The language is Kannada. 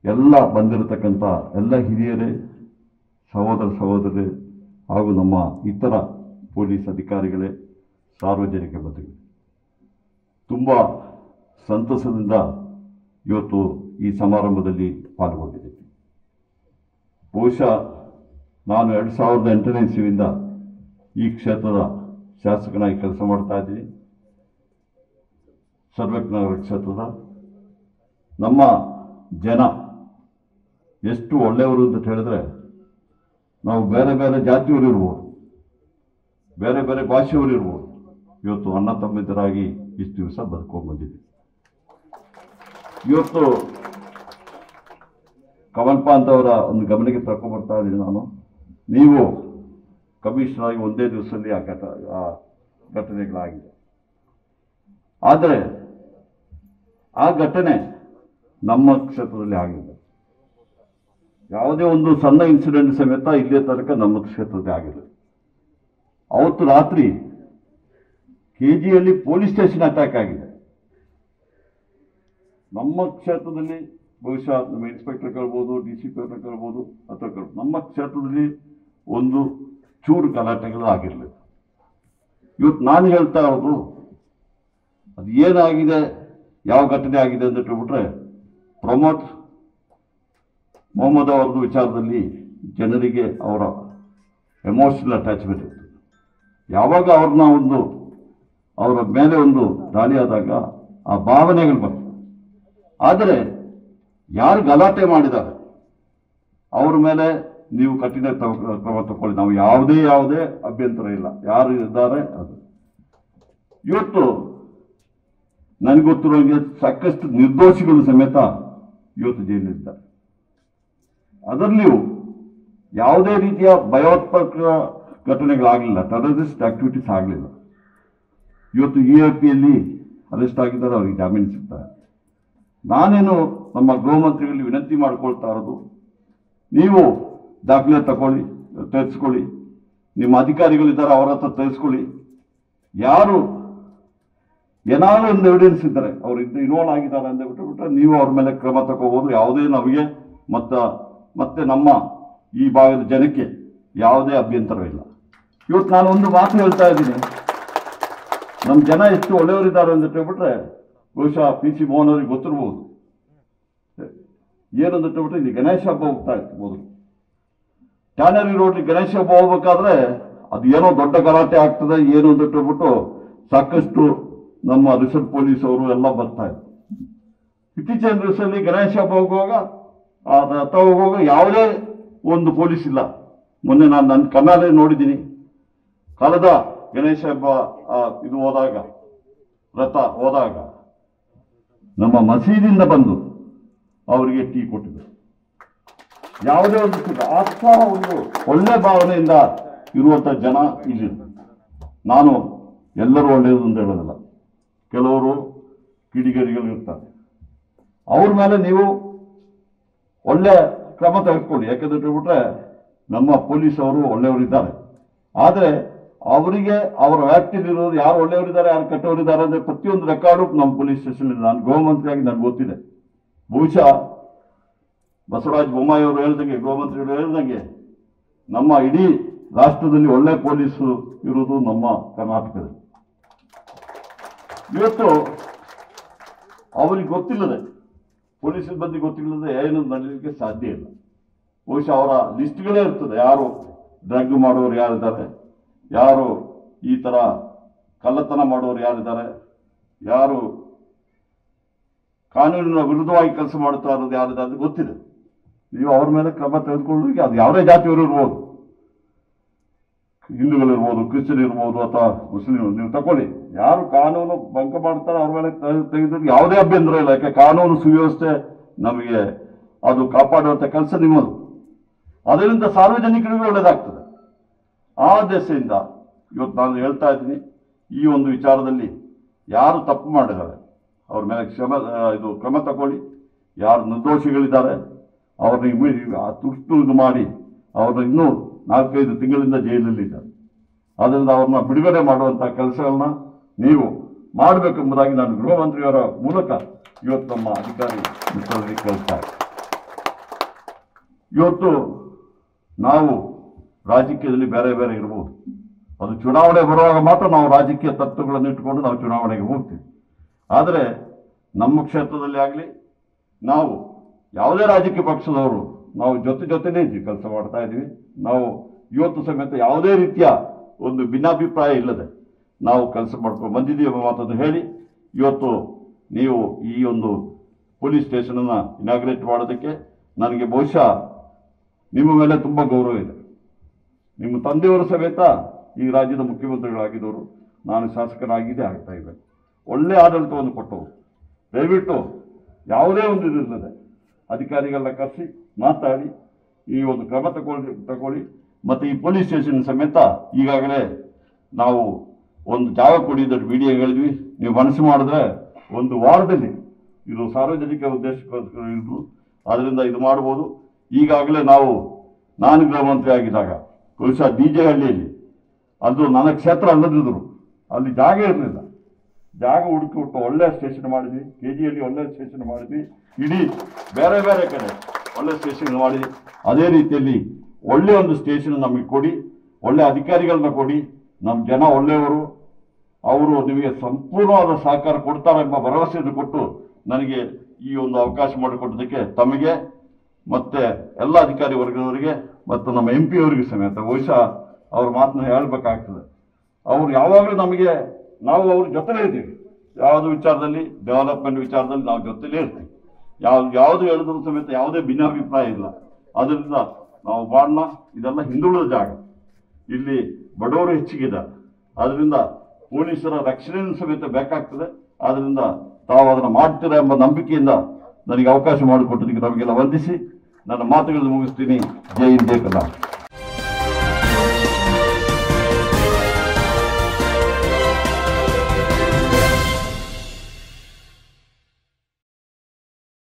ಎಲ್ಲ ಬಂದಿರತಕ್ಕಂಥ ಎಲ್ಲ ಹಿರಿಯರೇ ಸಹೋದರ ಸಹೋದರರೇ ಹಾಗೂ ನಮ್ಮ ಇತರ ಪೊಲೀಸ್ ಅಧಿಕಾರಿಗಳೇ ಸಾರ್ವಜನಿಕ ಬಂಧುಗಳೇ ತುಂಬ ಸಂತಸದಿಂದ ಇವತ್ತು ಈ ಸಮಾರಂಭದಲ್ಲಿ ಪಾಲ್ಗೊಂಡಿದ್ದೇನೆ ಬಹುಶಃ ನಾನು ಎರಡು ಸಾವಿರದ ಎಂಟನೇ ಇಸ್ವಿಯಿಂದ ಈ ಕ್ಷೇತ್ರದ ಶಾಸಕನಾಗಿ ಕೆಲಸ ಮಾಡ್ತಾ ಇದ್ದೀನಿ ಸರ್ವಜ್ಞನಗರ ಕ್ಷೇತ್ರದ ನಮ್ಮ ಜನ ಎಷ್ಟು ಒಳ್ಳೆಯವರು ಅಂತ ಹೇಳಿದ್ರೆ ನಾವು ಬೇರೆ ಬೇರೆ ಜಾತಿಯವರು ಇರ್ಬೋದು ಬೇರೆ ಬೇರೆ ಭಾಷೆಯವರು ಇರ್ಬೋದು ಇವತ್ತು ಅಣ್ಣ ತಮ್ಮಿದ್ದರಾಗಿ ಇಷ್ಟು ದಿವಸ ಬದುಕೊಂಡು ಬಂದಿದ್ದೀವಿ ಇವತ್ತು ಕಮಲ್ಪ ಅಂತವರ ಒಂದು ಗಮನಕ್ಕೆ ತಗೊಂಡ್ಬರ್ತಾ ಇದ್ದೀನಿ ನಾನು ನೀವು ಕಮಿಷನರ್ ಆಗಿ ಒಂದೇ ದಿವಸದಲ್ಲಿ ಆ ಘಟ ಆ ಘಟನೆಗಳಾಗಿದೆ ಆದರೆ ಆ ಘಟನೆ ನಮ್ಮ ಕ್ಷೇತ್ರದಲ್ಲಿ ಆಗಿದೆ ಯಾವುದೇ ಒಂದು ಸಣ್ಣ ಇನ್ಸಿಡೆಂಟ್ ಸಮೇತ ಇಲ್ಲಿಯ ತನಕ ನಮ್ಮ ಕ್ಷೇತ್ರದಲ್ಲಿ ಆಗಿದೆ ಅವತ್ತು ರಾತ್ರಿ ಕೆ ಜಿಯಲ್ಲಿ ಪೊಲೀಸ್ ಸ್ಟೇಷನ್ ಅಟ್ಯಾಕ್ ಆಗಿದೆ ನಮ್ಮ ಕ್ಷೇತ್ರದಲ್ಲಿ ಬಹುಶಃ ನಮ್ಮ ಇನ್ಸ್ಪೆಕ್ಟರ್ ಕಳ್ಬೋದು ಡಿ ಸಿ ಪಿ ಅವ್ರನ್ನ ಕಳ್ಬೋದು ಅಥವಾ ಕಳ್ಬೋದು ನಮ್ಮ ಕ್ಷೇತ್ರದಲ್ಲಿ ಒಂದು ಚೂರು ಗಲಾಟೆಗಳು ಆಗಿರಲಿಲ್ಲ ಇವತ್ತು ನಾನು ಹೇಳ್ತಾ ಇರೋದು ಅದು ಏನಾಗಿದೆ ಯಾವ ಘಟನೆ ಆಗಿದೆ ಅಂತ ಹೇಳ್ಬಿಟ್ರೆ ಪ್ರಮೋದ್ ಮೊಹಮ್ಮದ್ ಅವರದ್ದು ವಿಚಾರದಲ್ಲಿ ಜನರಿಗೆ ಅವರ ಎಮೋಷನಲ್ ಅಟ್ಯಾಚ್ಮೆಂಟ್ ಇರ್ತದೆ ಯಾವಾಗ ಅವ್ರನ್ನ ಒಂದು ಅವರ ಮೇಲೆ ಒಂದು ದಾಳಿ ಆದಾಗ ಆ ಭಾವನೆಗಳು ಬರ್ತವೆ ಆದರೆ ಯಾರು ಗಲಾಟೆ ಮಾಡಿದ್ದಾರೆ ಅವ್ರ ಮೇಲೆ ನೀವು ಕಠಿಣ ತ- ಕ್ರಮ ತಗೊಳ್ಳಿ ನಾವು ಯಾವುದೇ ಯಾವುದೇ ಅಭ್ಯಂತರ ಇಲ್ಲ ಯಾರು ಇದ್ದಾರೆ ಅದು ಇವತ್ತು ನನಗೆ ಗೊತ್ತಿರೋ ಹಾಗೆ ಸಾಕಷ್ಟು ನಿರ್ದೋಷಿಗಳು ಸಮೇತ ಇವತ್ತು ಜೈಲಿದ್ದಾರೆ ಅದರಲ್ಲಿಯೂ ಯಾವುದೇ ರೀತಿಯ ಭಯೋತ್ಪಾದಕ ಘಟನೆಗಳಾಗಲಿಲ್ಲ ಟೆರರಿಸ್ಟ್ ಆಕ್ಟಿವಿಟೀಸ್ ಆಗಲಿಲ್ಲ ಇವತ್ತು ಇ ಎ ಪಿಯಲ್ಲಿ ಅರೆಸ್ಟ್ ಆಗಿದ್ದಾರೆ ಅವರಿಗೆ ಜಾಮೀನು ಸಿಗ್ತಾರೆ ನಾನೇನು ನಮ್ಮ ಗೃಹ ಮಂತ್ರಿಗಳಲ್ಲಿ ವಿನಂತಿ ಮಾಡ್ಕೊಳ್ತಾ ಇರೋದು ನೀವು ದಾಖಲೆ ತಗೊಳ್ಳಿ ತೆಗೆಸ್ಕೊಳ್ಳಿ ನಿಮ್ಮ ಅಧಿಕಾರಿಗಳಿದ್ದಾರೆ ಅವರ ಹತ್ರ ತೆಗೆಸ್ಕೊಳ್ಳಿ ಯಾರು ಏನಾದ್ರು ಒಂದು ಎವಿಡೆನ್ಸ್ ಇದ್ದಾರೆ ಅವ್ರು ಇದ್ದು ಇನ್ವಾಲ್ವ್ ಆಗಿದ್ದಾರೆ ಅಂತ ಬಿಟ್ಟು ಬಿಟ್ರೆ ನೀವು ಅವ್ರ ಮೇಲೆ ಕ್ರಮ ತಗೋಬಹುದು ಯಾವುದೇ ನಮಗೆ ಮತ್ತ ಮತ್ತೆ ನಮ್ಮ ಈ ಭಾಗದ ಜನಕ್ಕೆ ಯಾವುದೇ ಅಭ್ಯಂತರವಿಲ್ಲ ಇವತ್ತು ನಾನು ಒಂದು ಮಾತು ಹೇಳ್ತಾ ಇದ್ದೀನಿ ನಮ್ಮ ಜನ ಎಷ್ಟು ಒಳ್ಳೆಯವರಿದ್ದಾರೆ ಅಂತ ಹೇಳ್ಬಿಟ್ರೆ ಬಹುಶಃ ಪಿ ಸಿ ಮೋಹನ್ ಅವರಿಗೆ ಗೊತ್ತಿರ್ಬೋದು ಏನಂತ ಹೇಳ್ಬಿಟ್ರೆ ಇಲ್ಲಿ ಗಣೇಶ ಹಬ್ಬ ಹೋಗ್ತಾ ಇತ್ತು ಮೊದಲು ಟ್ಯಾನರಿ ರೋಡ್ ಗಣೇಶ ಹಬ್ಬ ಹೋಗ್ಬೇಕಾದ್ರೆ ಅದು ಏನೋ ದೊಡ್ಡ ಗಲಾಟೆ ಆಗ್ತದೆ ಏನು ಅಂತ ಹೇಳ್ಬಿಟ್ಟು ಸಾಕಷ್ಟು ನಮ್ಮ ರಿಸರ್ವ್ ಪೊಲೀಸ್ ಅವರು ಎಲ್ಲ ಬರ್ತಾ ಇದ್ರು ಇತ್ತೀಚಿನ ದಿವಸದಲ್ಲಿ ಗಣೇಶ ಹಬ್ಬ ಹೋಗುವಾಗ ಆ ರಥ ಹೋಗುವಾಗ ಯಾವುದೇ ಒಂದು ಪೊಲೀಸ್ ಇಲ್ಲ ಮೊನ್ನೆ ನಾನು ನನ್ನ ಕಣ್ಣಾಲೆ ನೋಡಿದ್ದೀನಿ ಕಳೆದ ಗಣೇಶ ಹಬ್ಬ ಆ, ಇದು ಹೋದಾಗ ರಥ ಹೋದಾಗ ನಮ್ಮ ಮಸೀದಿಯಿಂದ ಬಂದು ಅವರಿಗೆ ಟೀ ಕೊಟ್ಟಿದ್ರು ಯಾವುದೇ ಒಂದು ಸುಖ ಅಂಥ ಒಂದು ಒಳ್ಳೆ ಭಾವನೆಯಿಂದ ಇರುವಂಥ ಜನ ಇಲ್ಲಿ ನಾನು ಎಲ್ಲರೂ ಒಳ್ಳೆಯದು ಅಂತ ಹೇಳೋದಿಲ್ಲ ಕೆಲವರು ಕಿಡಿಗೇಡಿಗಳು ಇರ್ತಾರೆ ಅವ್ರ ಮೇಲೆ ನೀವು ಒಳ್ಳೆ ಕ್ರಮ ತೆಗೆದುಕೊಳ್ಳಿ ಯಾಕಂದ್ರೆ ಹೇಳ್ಬಿಟ್ರೆ ನಮ್ಮ ಪೊಲೀಸ್ ಅವರು ಒಳ್ಳೆಯವರಿದ್ದಾರೆ ಆದರೆ ಅವರಿಗೆ ಅವರ ವ್ಯಾಪ್ತಿಯಲ್ಲಿರೋರು ಯಾರು ಒಳ್ಳೆಯವರಿದ್ದಾರೆ ಯಾರು ಕೆಟ್ಟವರಿದ್ದಾರೆ ಅಂದ್ರೆ ಪ್ರತಿಯೊಂದು ರೆಕಾರ್ಡು ನಮ್ಮ ಪೊಲೀಸ್ ಸ್ಟೇಷನ್ ನಾನು ಗೃಹ ಮಂತ್ರಿಯಾಗಿ ನನಗೆ ಗೊತ್ತಿದೆ ಬಹುಶಃ ಬಸವರಾಜ ಬೊಮ್ಮಾಯಿ ಅವರು ಹೇಳ್ದಂಗೆ ಗೃಹ ಮಂತ್ರಿಗಳು ಹೇಳ್ದಂಗೆ ನಮ್ಮ ಇಡೀ ರಾಷ್ಟ್ರದಲ್ಲಿ ಒಳ್ಳೆ ಪೊಲೀಸು ಇರುವುದು ನಮ್ಮ ಕರ್ನಾಟಕದಲ್ಲಿ ಇವತ್ತು ಅವರಿಗೆ ಗೊತ್ತಿಲ್ಲದೆ ಪೊಲೀಸ್ ಸಿಬ್ಬಂದಿ ಗೊತ್ತಿಲ್ಲದೆ ಏನು ನಡೀಲಿಕ್ಕೆ ಸಾಧ್ಯ ಇಲ್ಲ ಬಹುಶಃ ಅವರ ಲಿಸ್ಟ್ಗಳೇ ಇರ್ತದೆ ಯಾರು ಡ್ರಗ್ ಮಾಡೋರು ಯಾರಿದ್ದಾರೆ ಯಾರು ಈ ಥರ ಕಳ್ಳತನ ಮಾಡೋರು ಯಾರಿದ್ದಾರೆ ಯಾರು ಕಾನೂನಿನ ವಿರುದ್ಧವಾಗಿ ಕೆಲಸ ಮಾಡ್ತಾ ಇರೋದು ಯಾರಿದ್ದಾರೆ ಅಂತ ಗೊತ್ತಿದೆ ನೀವು ಅವ್ರ ಮೇಲೆ ಕ್ರಮ ತೆಗೆದುಕೊಳ್ಳೋದಕ್ಕೆ ಅದು ಯಾವುದೇ ಜಾತಿಯವರು ಇರ್ಬೋದು ಹಿಂದೂಗಳಿರ್ಬೋದು ಕ್ರಿಶ್ಚಿಯನ್ ಇರ್ಬೋದು ಅಥವಾ ಮುಸ್ಲಿಂ ನೀವು ತಗೊಳ್ಳಿ ಯಾರು ಕಾನೂನು ಭಂಗ ಮಾಡ್ತಾರೆ ಅವ್ರ ಮೇಲೆ ತೆಗೆದ್ರೆ ಯಾವುದೇ ಅಭ್ಯಂತರ ಇಲ್ಲ ಯಾಕೆ ಕಾನೂನು ಸುವ್ಯವಸ್ಥೆ ನಮಗೆ ಅದು ಕಾಪಾಡುವಂಥ ಕೆಲಸ ನಿಮ್ಮದು ಅದರಿಂದ ಸಾರ್ವಜನಿಕರಿಗೂ ಒಳ್ಳೆಯದಾಗ್ತದೆ ಆ ದೆಸೆಯಿಂದ ಇವತ್ತು ನಾನು ಹೇಳ್ತಾ ಇದ್ದೀನಿ ಈ ಒಂದು ವಿಚಾರದಲ್ಲಿ ಯಾರು ತಪ್ಪು ಮಾಡಿದ್ದಾರೆ ಅವ್ರ ಮೇಲೆ ಕ್ಷಮ ಆ, ಇದು ಕ್ರಮ ತಗೊಳ್ಳಿ ಯಾರು ನಿರ್ದೋಷಿಗಳಿದ್ದಾರೆ ಅವ್ರನ್ನ ಇಮ್ಮಿ ತುರ್ತು ಇದು ಮಾಡಿ ಅವ್ರನ್ನ ಇನ್ನೂ ನಾಲ್ಕೈದು ತಿಂಗಳಿಂದ ಜೈಲಲ್ಲಿದ್ದಾರೆ ಅದರಿಂದ ಅವ್ರನ್ನ ಬಿಡುಗಡೆ ಮಾಡುವಂಥ ಕೆಲಸಗಳನ್ನ ನೀವು ಮಾಡಬೇಕೆಂಬುದಾಗಿ ನಾನು ಗೃಹ ಮಂತ್ರಿಯವರ ಮೂಲಕ ಇವತ್ತು ನಮ್ಮ ಅಧಿಕಾರಿ ಮಿತ್ರರಿಗೆ ಕೇಳ್ತಾ ಇದ್ದೀನಿ. ಇವತ್ತು ನಾವು ರಾಜಕೀಯದಲ್ಲಿ ಬೇರೆ ಬೇರೆ ಇರ್ಬೋದು ಅದು ಚುನಾವಣೆ ಬರುವಾಗ ಮಾತ್ರ ನಾವು ರಾಜಕೀಯ ತತ್ವಗಳನ್ನು ಇಟ್ಕೊಂಡು ನಾವು ಚುನಾವಣೆಗೆ ಹೋಗ್ತೀವಿ ಆದರೆ ನಮ್ಮ ಕ್ಷೇತ್ರದಲ್ಲಿ ಆಗಲಿ ನಾವು ಯಾವುದೇ ರಾಜಕೀಯ ಪಕ್ಷದವರು ನಾವು ಜೊತೆ ಜೊತೆನೇ ಇದ್ವಿ ಕೆಲಸ ಮಾಡ್ತಾ ಇದ್ವಿ ನಾವು ಇವತ್ತು ಸಮೇತ ಯಾವುದೇ ರೀತಿಯ ಒಂದು ಭಿನ್ನಾಭಿಪ್ರಾಯ ಇಲ್ಲದೆ ನಾವು ಕೆಲಸ ಮಾಡ್ಕೊಂಡು ಬಂದಿದ್ದೀವಿ ಎಂಬ ಮಾತನ್ನು ಹೇಳಿ ಇವತ್ತು ನೀವು ಈ ಒಂದು ಪೊಲೀಸ್ ಸ್ಟೇಷನನ್ನು ಇನಾಗ್ರೇಟ್ ಮಾಡೋದಕ್ಕೆ ನನಗೆ ಬಹುಶಃ ನಿಮ್ಮ ಮೇಲೆ ತುಂಬ ಗೌರವ ಇದೆ ನಿಮ್ಮ ತಂದೆಯವರು ಸಮೇತ ಈ ರಾಜ್ಯದ ಮುಖ್ಯಮಂತ್ರಿಗಳಾಗಿದ್ದವರು ನಾನು ಶಾಸಕನಾಗಿದ್ದೇ ಆಗ್ತಾ ಇದ್ದೆ ಒಳ್ಳೆ ಆಡಳಿತವನ್ನು ಕೊಟ್ಟವರು ದಯವಿಟ್ಟು ಯಾವುದೇ ಒಂದು ಇದಿಲ್ಲದೆ ಅಧಿಕಾರಿಗಳನ್ನ ಕರೆಸಿ ಮಾತಾಡಿ ಈ ಒಂದು ಕ್ರಮ ತಗೊಳ್ಳಿ ತಗೊಳ್ಳಿ ಮತ್ತು ಈ ಪೊಲೀಸ್ ಸ್ಟೇಷನ್ ಸಮೇತ ಈಗಾಗಲೇ ನಾವು ಒಂದು ಜಾಗ ಕೊಡಿದ್ದಟ್ಟು ವಿಡಿಯೋ ಹೇಳಿದ್ವಿ ನೀವು ಮನಸ್ಸು ಮಾಡಿದ್ರೆ ಒಂದು ವಾರದಲ್ಲಿ ಇದು ಸಾರ್ವಜನಿಕ ಉದ್ದೇಶಕ್ಕೋಸ್ಕರ ಇದ್ದು ಅದರಿಂದ ಇದು ಮಾಡ್ಬೋದು ಈಗಾಗಲೇ ನಾವು ನಾನು ಗೃಹ ಮಂತ್ರಿ ಆಗಿದ್ದಾಗ ಬಹುಶಃ ಡಿ ಜೆ ಹಳ್ಳಿಯಲ್ಲಿ ಅದು ನನ್ನ ಕ್ಷೇತ್ರ ಅಲ್ಲದಿದ್ರು ಅಲ್ಲಿ ಜಾಗ ಇರಲಿಲ್ಲ ಜಾಗ ಹುಡುಕಿ ಹುಟ್ಟು ಒಳ್ಳೆ ಸ್ಟೇಷನ್ ಮಾಡಿದ್ವಿ ಕೆ ಜಿಯಲ್ಲಿ ಒಳ್ಳೆ ಸ್ಟೇಷನ್ ಮಾಡಿದ್ವಿ ಇಡೀ ಬೇರೆ ಬೇರೆ ಕಡೆ ಒಳ್ಳೆ ಸ್ಟೇಷನ್ ಮಾಡಿ ಅದೇ ರೀತಿಯಲ್ಲಿ ಒಳ್ಳೆ ಒಂದು ಸ್ಟೇಷನ್ ನಮಗೆ ಕೊಡಿ ಒಳ್ಳೆ ಅಧಿಕಾರಿಗಳನ್ನ ಕೊಡಿ ನಮ್ಮ ಜನ ಒಳ್ಳೆಯವರು ಅವರು ನಿಮಗೆ ಸಂಪೂರ್ಣವಾದ ಸಹಕಾರ ಕೊಡ್ತಾರೆ ಎಂಬ ಭರವಸೆಯನ್ನು ಕೊಟ್ಟು ನನಗೆ ಈ ಒಂದು ಅವಕಾಶ ಮಾಡಿಕೊಟ್ಟದಕ್ಕೆ ತಮಗೆ ಮತ್ತೆ ಎಲ್ಲ ಅಧಿಕಾರಿ ವರ್ಗದವರಿಗೆ ಮತ್ತು ನಮ್ಮ ಎಂ ಪಿ ಅವರಿಗೆ ಸಮೇತ ಬಹುಶಃ ಅವ್ರ ಮಾತನ್ನ ಹೇಳ್ಬೇಕಾಗ್ತದೆ ಅವ್ರು ಯಾವಾಗಲೂ ನಮಗೆ ನಾವು ಅವ್ರ ಜೊತೆಲೇ ಇದ್ದೀವಿ ಯಾವುದು ವಿಚಾರದಲ್ಲಿ ಡೆವಲಪ್ಮೆಂಟ್ ವಿಚಾರದಲ್ಲಿ ನಾವು ಜೊತೆಲೇ ಇರ್ತೀವಿ ಯಾವ ಯಾವುದು ಹೇಳಿದ್ರು ಸಮೇತ ಯಾವುದೇ ಭಿನ್ನಾಭಿಪ್ರಾಯ ಇಲ್ಲ ಅದರಿಂದ ನಾವು ಮಾಡೋಣ ಇದೆಲ್ಲ ಹಿಂದುಳಿದ ಜಾಗ ಇಲ್ಲಿ ಬಡವರು ಹೆಚ್ಚಿಗಿದ್ದಾರೆ ಅದರಿಂದ ಪೊಲೀಸರ ರಕ್ಷಣೆಯನ್ನು ಸಮೇತ ಬೇಕಾಗ್ತದೆ ಆದ್ರಿಂದ ತಾವು ಅದನ್ನು ಮಾಡ್ತೀರಾ ಎಂಬ ನಂಬಿಕೆಯಿಂದ ನನಗೆ ಅವಕಾಶ ಮಾಡಿಕೊಟ್ಟದಕ್ಕೆ ನಮಗೆಲ್ಲ ವಂದಿಸಿ ನನ್ನ ಮಾತುಗಳನ್ನು ಮುಗಿಸ್ತೀನಿ ಜೈ ಹಿಂದ್ ಜೈ ಕರ್ನಾಟಕ